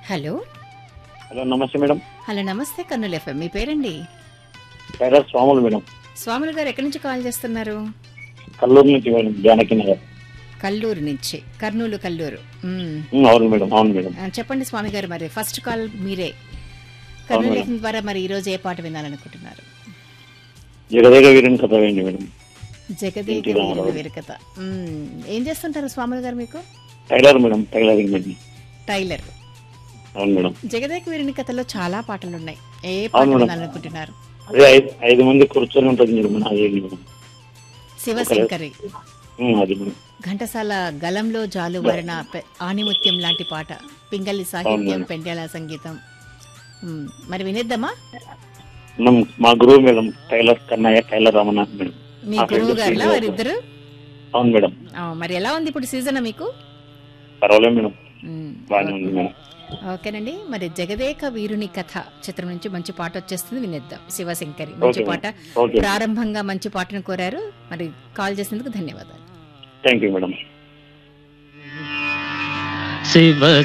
Hello hello namaste madam hello namaste Kurnool FM మీ పేరండి tailor స్వాములు madam స్వాములు గారు ఎక్కడి నుంచి కాల్ చేస్తున్నారు కల్లూరు నుంచి మేడం జానకి నగర్ కల్లూరు నుంచి కర్నూలు కల్లూరు మ్మ్. ఉమ్, అవును మేడం అవును మేడం ఆ, చెప్పండి స్వామి గారు మరి ఫస్ట్ కాల్ మీరే కర్నూలు మేడం. ఎఫ్ఎం ద్వారా మరి ఈ రోజు ఏ పాట వినాలనుకుంటున్నారు జగదేగ వీరుని కథ వేయండి మేడం జగదేక ఇంటి రామారావు. వీరుని వీరకథ మ్మ్. ఏం చేస్తుంటారు స్వాములు గారు మీకు tailor madam tailoring madam tailor అవును మేడం జగదేక వీరుని కథలో చాలా పాటలు ఉన్నాయి ఏ అవును పాట మేడం. వినాలనుకుంటున్నారు అదే ఐదు ఐదు మంది కూర్చొని ఉంటుంది మేడం అదే మేడం శివశంకరి ఉమ్, అది మేడం ఘంటసాల గలంలో జాలువరణ పె- ఆణిముత్యం లాంటి పాట పింగళి సాహిత్యం అవును. పెండ్యాల సంగీతం మ్మ్. మరి వినేద్దామా మనం మా గురువు madam tailor Kannayya tailor Ramana madam మీ ఆ గురువు ఫ్రెండ్ గారులా శ్రీనివాస్. వారిద్దరు అవును మేడం ఆ, మరి ఎలా ఉంది ఇప్పుడు సీజన్ మీకు పర్వాలేదు మేడం మ్మ్. బాగానే ఉంది మేడం ఓకేనండి మరి జగదేక వీరుని కథ చిత్రం నుంచి మంచి పాట వచ్చేస్తుంది వినేద్దాం శివశంకరి మంచి ఓకే పాట ఓకే ప్రారంభంగా మంచి పాటను కోరారు మరి కాల్ చేసినందుకు ధన్యవాదాలు థ్యాంక్ యూ మేడం శివ